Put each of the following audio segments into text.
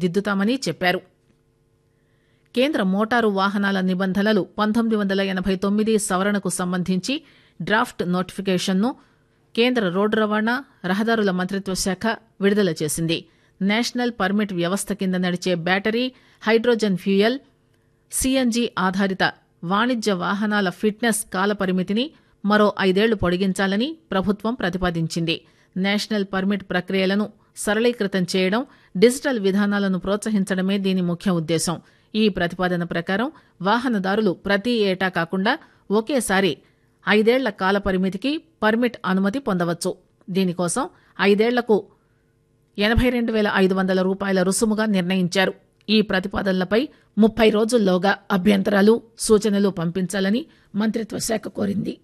తీర్చిదిద్దుతామని చెప్పారు కేంద్ర మోటారు వాహనాల నిబంధనలు పంతొమ్మిది వందల ఎనబై తొమ్మిది సవరణకు సంబంధించి డ్రాఫ్ట్ నోటిఫికేషన్ను కేంద్ర రోడ్డు రవాణా రహదారుల మంత్రిత్వ శాఖ విడుదల చేసింది నేషనల్ పర్మిట్ వ్యవస్థ కింద నడిచే బ్యాటరీ హైడ్రోజన్ ఫ్యూయల్ సీఎన్జీ ఆధారిత వాణిజ్య వాహనాల ఫిట్నెస్ కాలపరిమితిని మరో ఐదేళ్లు పొడిగించాలని ప్రభుత్వం ప్రతిపాదించింది నేషనల్ పర్మిట్ ప్రక్రియలను సరళీకృతం చేయడం డిజిటల్ విధానాలను ప్రోత్సహించడమే దీని ముఖ్య ఉద్దేశం ఈ ప్రతిపాదన ప్రకారం వాహనదారులు ప్రతి ఏటా కాకుండా ఒకేసారి ఐదేళ్ల కాలపరిమితికి పర్మిట్ అనుమతి పొందవచ్చు దీనికోసం ఐదేళ్లకు ఎనబై రెండు వేల ఐదు వందల రూపాయల రుసుముగా నిర్ణయించారు ఈ ప్రతిపాదనలపై ముప్పై రోజుల్లోగా అభ్యంతరాలు సూచనలు పంపించాలని మంత్రిత్వ శాఖ కోరింది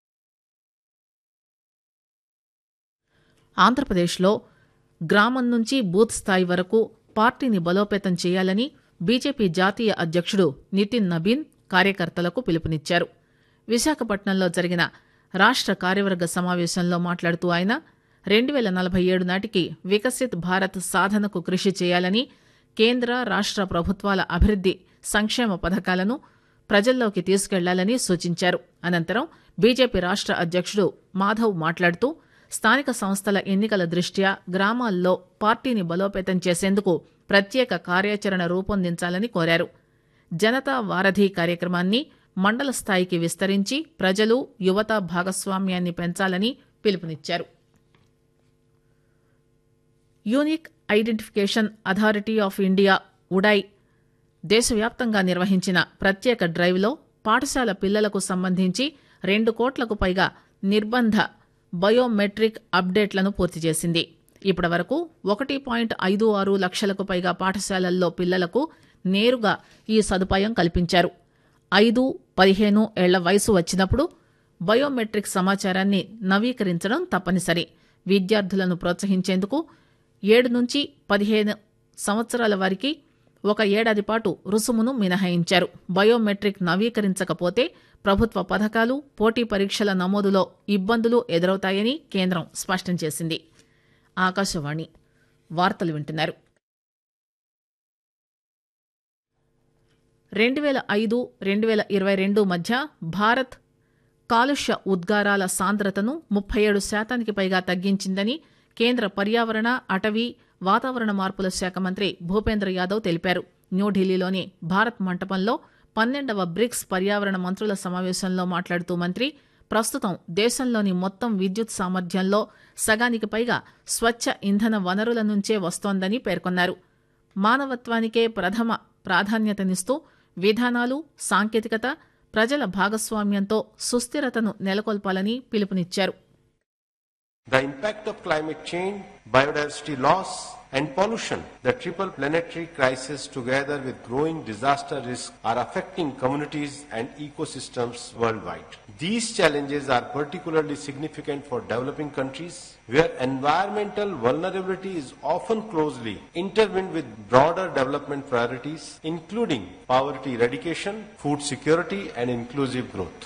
ఆంధ్రప్రదేశ్లో గ్రామం నుంచి బూత్ స్థాయి వరకు పార్టీని బలోపేతం చేయాలని బీజేపీ జాతీయ అధ్యక్షుడు నితిన్ నబీన్ కార్యకర్తలకు పిలుపునిచ్చారు విశాఖపట్నంలో జరిగిన రాష్ట కార్యవర్గ సమావేశంలో మాట్లాడుతూ ఆయన రెండు వేల నలభై ఏడు నాటికి వికసిత్ భారత్ సాధనకు కృషి చేయాలని కేంద్ర రాష్ట ప్రభుత్వాల అభివృద్ది సంక్షేమ పథకాలను ప్రజల్లోకి తీసుకెళ్లాలని సూచించారు అనంతరం బీజేపీ రాష్ట అధ్యక్షుడు మాధవ్ మాట్లాడుతూ స్థానిక సంస్థల ఎన్నికల దృష్ట్యా గ్రామాల్లో పార్టీని బలోపేతం చేసేందుకు ప్రత్యేక కార్యాచరణ రూపొందించాలని కోరారు జనతా వారధి కార్యక్రమాన్ని మండల స్థాయికి విస్తరించి ప్రజలు యువత భాగస్వామ్యాన్ని పెంచాలని పిలుపునిచ్చారు unique identification authority of India UIDAI దేశవ్యాప్తంగా నిర్వహించిన ప్రత్యేక డ్రైవ్లో పాఠశాల పిల్లలకు సంబంధించి రెండు కోట్లకు పైగా నిర్బంధ బయోమెట్రిక్ అప్డేట్లను పూర్తి చేసింది ఇప్పటి వరకు ఒకటి పాయింట్ ఐదు ఆరు లక్షలకు పైగా పాఠశాలల్లో పిల్లలకు నేరుగా ఈ సదుపాయం కల్పించారు ఐదు పదిహేను ఏళ్ల వయసు వచ్చినప్పుడు బయోమెట్రిక్ సమాచారాన్ని నవీకరించడం తప్పనిసరి విద్యార్థులను ప్రోత్సహించేందుకు ఏడు నుంచి పదిహేను సంవత్సరాల వారికి ఒక ఏడాది పాటు రుసుమును మినహాయించారు బయోమెట్రిక్ నవీకరించకపోతే ప్రభుత్వ పథకాలు పోటీ పరీక్షల నమోదులో ఇబ్బందులు ఎదురవుతాయని కేంద్రం స్పష్టం చేసింది ఆకాశవాణి వార్తలు వింటున్నారు రెండు వేల ఐదు రెండు వేల ఇరవై రెండు మధ్య భారత్ కాలుష్య ఉద్గారాల సాంద్రతను ముప్పై ఏడు శాతానికి పైగా తగ్గించిందని కేంద్ర పర్యావరణ అటవీ వాతావరణ మార్పుల శాఖ మంత్రి భూపేంద్ర యాదవ్ తెలిపారు న్యూఢిల్లీలోని భారత్ మంటపంలో పన్నెండవ బ్రిక్స్ పర్యావరణ మంత్రుల సమావేశంలో మాట్లాడుతూ మంత్రి ప్రస్తుతం దేశంలోని మొత్తం విద్యుత్ సామర్థ్యంలో సగానికి పైగా స్వచ్ఛ ఇంధన వనరుల నుంచే వస్తోందని పేర్కొన్నారు మానవత్వానికే ప్రథమ ప్రాధాన్యతనిస్తూ విధానాలు సాంకేతికత ప్రజల భాగస్వామ్యంతో సుస్థిరతను నెలకొల్పాలని పిలుపునిచ్చారు The impact of climate change, biodiversity loss, and pollution, the triple planetary crisis together with growing disaster risk are affecting communities and ecosystems worldwide. These challenges are particularly significant for developing countries where environmental vulnerability is often closely intertwined with broader development priorities including poverty eradication, food security and inclusive growth.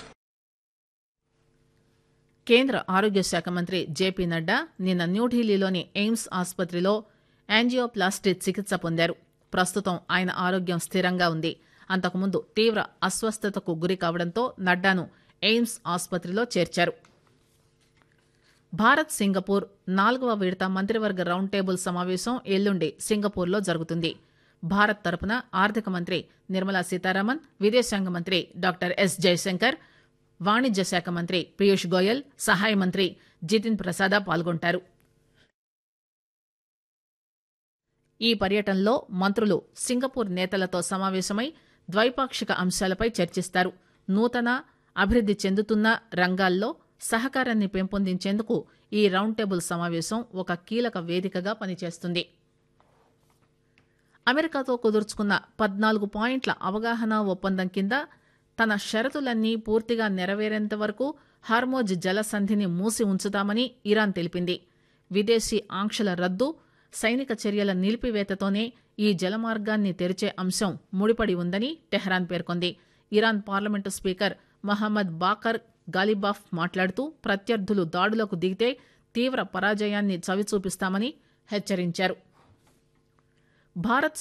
కేంద్ర ఆరోగ్య శాఖ మంత్రి JP Nadda నిన్న న్యూఢిల్లీలోని AIIMS ఆసుపత్రిలో angioplasty చికిత్స పొందారు ప్రస్తుతం ఆయన ఆరోగ్యం స్థిరంగా ఉంది అంతకుముందు తీవ్ర అస్వస్థతకు గురి కావడంతో నడ్డాను ఎయిమ్స్ ఆసుపత్రిలో చేర్చారు భారత్ సింగపూర్ నాలుగవ విడత మంత్రివర్గ రౌండ్ టేబుల్ సమావేశం ఎల్లుండి సింగపూర్లో జరుగుతుంది భారత్ తరపున ఆర్థిక మంత్రి నిర్మలా సీతారామన్ విదేశాంగ మంత్రి డాక్టర్ ఎస్ జయశంకర్ వాణిజ్య శాఖ మంత్రి పీయూష్ గోయల్ సహాయ మంత్రి జితిన్ ప్రసాద పాల్గొంటారు ఈ పర్యటనలో మంత్రులు సింగపూర్ నేతలతో సమావేశమై ద్వైపాక్షిక అంశాలపై చర్చిస్తారు నూతన అభివృద్ది చెందుతున్న రంగాల్లో సహకారాన్ని పెంపొందించేందుకు ఈ రౌండ్ టేబుల్ సమావేశం ఒక కీలక వేదికగా పనిచేస్తుంది అమెరికాతో కుదుర్చుకున్న పద్నాలుగు పాయింట్ల అవగాహన ఒప్పందం కింద తన షరతులన్నీ పూర్తిగా నెరవేరేంత వరకు హార్మోజ్ జలసంధిని మూసి ఉంచుతామని ఇరాన్ తెలిపింది విదేశీ ఆంక్షల రద్దు సైనిక చర్యల నిలిపివేతతోనే ఈ జలమార్గాన్ని తెరిచే అంశం ముడిపడి ఉందని టెహ్రాన్ పేర్కొంది Iran parliament speaker Mohammad Bagher Ghalibaf మాట్లాడుతూ ప్రత్యర్థులు దాడులకు దిగితే తీవ్ర పరాజయాన్ని చవిచూపిస్తామని హెచ్చరించారు భారత్